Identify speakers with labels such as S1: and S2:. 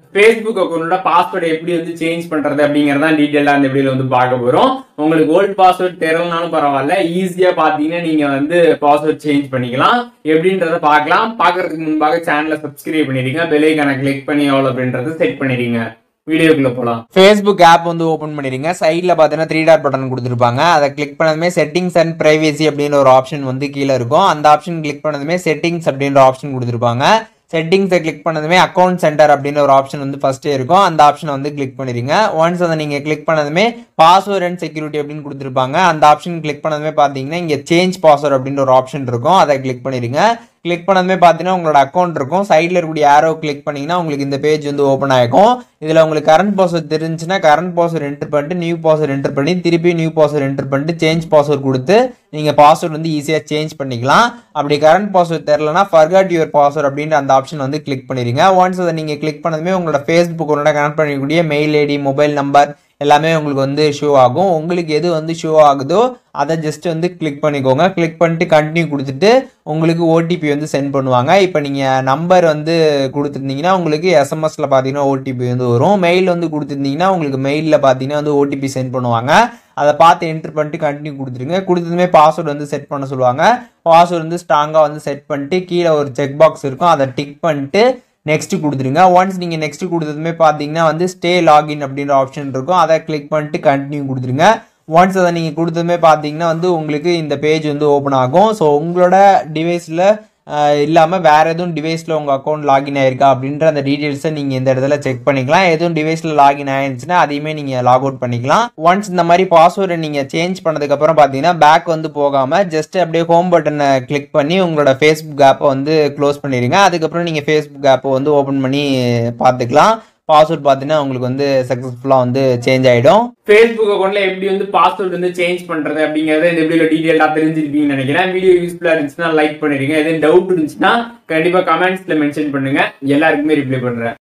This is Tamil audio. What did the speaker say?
S1: ஃபேஸ்புக் அக்கௌண்டோட பாஸ்வேர்டு எப்படி வந்து சேஞ்ச் பண்றது அப்படிங்கறத டீட்டெயிலா இந்த வீடியோல வந்து பார்க்க போறோம் உங்களுக்கு ஓல்ட் பாஸ்வேர்ட் தெரியலனாலும் பரவாயில்ல ஈஸியா பாத்தீங்கன்னா நீங்க வந்து பாஸ்வேர்ட் சேஞ்ச் பண்ணிக்கலாம் எப்படின்றத பார்க்கலாம் பார்க்கறதுக்கு முன்பாக சேனலை சப்ஸ்கிரைப் பண்ணிடுங்க பெல்லைக்கான கிளிக் பண்ணி எவ்வளவு அப்படின்றத செட் பண்ணிடுங்க வீடியோக்குள்ள போலாம்
S2: ஃபேஸ்புக் ஆப் வந்து ஓப்பன் பண்ணிடுங்க சைடில் பார்த்தீங்கன்னா த்ரீ டாட் பட்டன் கொடுத்துருப்பாங்க அதை கிளிக் பண்ணதுமே செட்டிங்ஸ் அண்ட் பிரைவேசி அப்படின்ற ஒரு ஆப்ஷன் வந்து கீழே இருக்கும் அந்த ஆப்ஷன் கிளிக் பண்ணதுமே செட்டிங்ஸ் அப்படின்ற ஆப்ஷன் கொடுத்துருப்பாங்க செட்டிங்ஸை கிளிக் பண்ணதுமே அக்கௌண்ட் சென்டர் அப்படின்ற ஒரு ஆப்ஷன் வந்து ஃபஸ்ட்டே இருக்கும் அந்த ஆப்ஷனை வந்து கிளிக் பண்ணிடுங்க ஒன்ஸ் அதை நீங்கள் கிளிக் பண்ணதுமே பாஸ்வேர்ட் அண்ட் செக்யூரிட்டி அப்படின்னு கொடுத்துருப்பாங்க அந்த ஆப்ஷன் கிளிக் பண்ணதுமே பார்த்தீங்கன்னா இங்கே சேஞ்ச் பாஸ்வேர்ட் அப்படின்ற ஒரு ஆப்ஷன் இருக்கும் அதை கிளிக் பண்ணிடுங்க கிளிக் பண்ணதுமே பார்த்தீங்கன்னா உங்களோட அக்கௌண்ட் இருக்கும் சைடில் இருக்கக்கூடிய ஆரோ கிளிக் பண்ணிங்கன்னா உங்களுக்கு இந்த பேஜ் வந்து ஓப்பன் ஆகிக்கும் இதில் உங்களுக்கு கரண்ட் பாஸ்வேர்ட் தெரிஞ்சுன்னா கரண்ட் பாஸ்வேர்ட் என்டர் பண்ணிட்டு நியூ பாஸ்வேர்ட் என்டர் பண்ணி திருப்பி நியூ பாஸ்வேர்ட் என்டர் பண்ணிட்டு சேஞ்ச் பாஸ்வேர்ட் கொடுத்து நீங்கள் பாஸ்வேர்ட் வந்து ஈஸியாக சேஞ்ச் பண்ணிக்கலாம் அப்படி கரண்ட் பாஸ்வேர்ட் தெரிலனா ஃபர்காட் யுவர் பாஸ்வேர்ட் அப்படின்ற அந்த ஆப்ஷன் வந்து கிளிக் பண்ணிடுங்க ஒன்ஸ் அதை நீங்கள் கிளிக் பண்ணதுமே உங்களோட ஃபேஸ்புக்கோட கனெக்ட் பண்ணிக்கூடிய மெயில் ஐடி மொபைல் நம்பர் எல்லாமே உங்களுக்கு வந்து ஷோ ஆகும் உங்களுக்கு எது வந்து ஷோ ஆகுதோ அதை ஜஸ்ட் வந்து கிளிக் பண்ணிக்கோங்க கிளிக் பண்ணிட்டு கண்டினியூ கொடுத்துட்டு உங்களுக்கு ஓடிபி வந்து சென்ட் பண்ணுவாங்க இப்போ நீங்கள் நம்பர் வந்து கொடுத்துருந்தீங்கன்னா உங்களுக்கு எஸ்எம்எஸில் பார்த்தீங்கன்னா ஓடிபி வந்து வரும் மெயில் வந்து கொடுத்துருந்தீங்கன்னா உங்களுக்கு மெயிலில் பார்த்தீங்கன்னா வந்து ஓடிபி சென்ட் பண்ணுவாங்க அதை பார்த்து என்ட்ரு பண்ணிட்டு கண்டினியூ கொடுத்துருங்க கொடுத்ததுமே பாஸ்வேர்டு வந்து செட் பண்ண சொல்லுவாங்க பாஸ்வேர்டு வந்து ஸ்ட்ராங்காக வந்து செட் பண்ணிட்டு கீழே ஒரு செக் பாக்ஸ் இருக்கும் அதை டிக் பண்ணிட்டு நெக்ஸ்ட் கொடுத்துருங்க ஒன்ஸ் நீங்கள் நெக்ஸ்ட் கொடுத்ததுமே பார்த்தீங்கன்னா வந்து ஸ்டே லாகின் அப்படின்ற ஆப்ஷன் இருக்கும் அதை கிளிக் பண்ணிட்டு கண்டினியூ கொடுத்துருங்க ஒன்ஸ் அதை நீங்கள் கொடுத்ததுமே பார்த்தீங்கன்னா வந்து உங்களுக்கு இந்த பேஜ் வந்து ஓப்பன் ஆகும் ஸோ உங்களோட டிவைஸில் இல்லாமல் வேறு எதுவும் டிவைஸில் உங்கள் அக்கௌண்ட் லாகின் ஆயிருக்கா அப்படின்ற அந்த டீட்டெயில்ஸை நீங்கள் இந்த இடத்துல செக் பண்ணிக்கலாம் எதுவும் டிவைஸில் லாகின் ஆயிருந்துச்சுன்னா அதையுமே நீங்கள் லாக் அவுட் பண்ணிக்கலாம் ஒன்ஸ் இந்த மாதிரி பாஸ்வேர்டை நீங்கள் சேஞ்ச் பண்ணதுக்கப்புறம் பார்த்தீங்கன்னா பேக் வந்து போகாமல் ஜஸ்ட் அப்படியே ஹோம் பட்டனை கிளிக் பண்ணி உங்களோட ஃபேஸ்புக் ஆப்பை வந்து க்ளோஸ் பண்ணிடுங்க அதுக்கப்புறம் நீங்கள் ஃபேஸ்புக் ஆப்பை வந்து ஓப்பன் பண்ணி பார்த்துக்கலாம் பாஸ்வேர்ட் பார்த்தீங்கன்னா உங்களுக்கு வந்து சக்ஸஸ்ஃபுல்லாக வந்து சேஞ்ச் ஆகிடும்
S1: ஃபேஸ்புக் அக்கௌண்ட்ல எப்படி வந்து பாஸ்வேர்ட் வந்து சேஞ்ச் பண்றது அப்படிங்கறத இந்த வீடியோல டீடைலா தெரிஞ்சிருப்பீங்கன்னு நினைக்கிறேன் வீடியோ யூஸ்ஃபுல்லா இருந்துச்சுன்னா லைக் பண்ணிடுங்க எதுவும் டவுட் இருந்துச்சுன்னா கண்டிப்பா கமெண்ட்ஸ்ல மென்ஷன் பண்ணுங்க எல்லாருக்குமே ரிப்ளை பண்றேன்